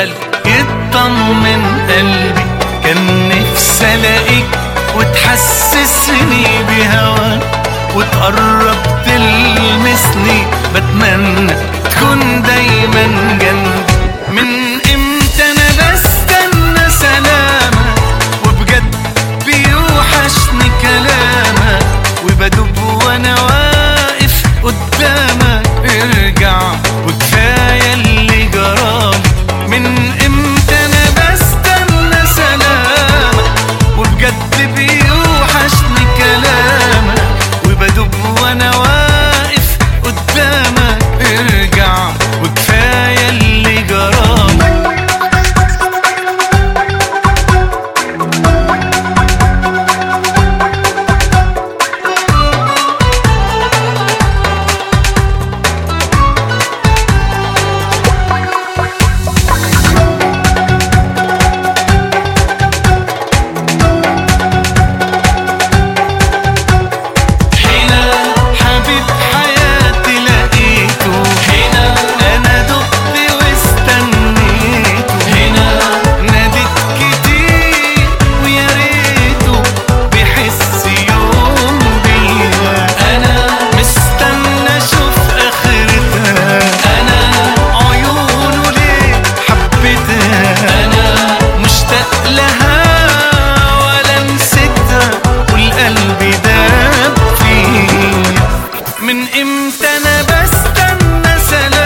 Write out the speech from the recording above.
يسأل يطمن قلبي كان نفسي الاقيك وتحسسني بهواك وتقرب تلمسني بتمنى تكون دايما جنبي من امتى انا بستنى سلامك وبجد بيوحشني كلامك وبدوب وانا واقف قدامك ارجع وكفايه اللي جرالي من امتى انا بستنى سلامك وبجد بيوحشني كلامك وبدوب وانا واقف قدامك ارجع وكفايه اللي جرالي هنا حبيب حياتي لقيته هنا انا دقت واستنيته هنا ناديت كتير ويا ريته بيحس يوم بيا انا مستنى اشوف اخرتها انا عيونه ليه حبيتها انا مشتاق لها ولا نسيتها والقلب داب فيها من امتى انا بستنى سلام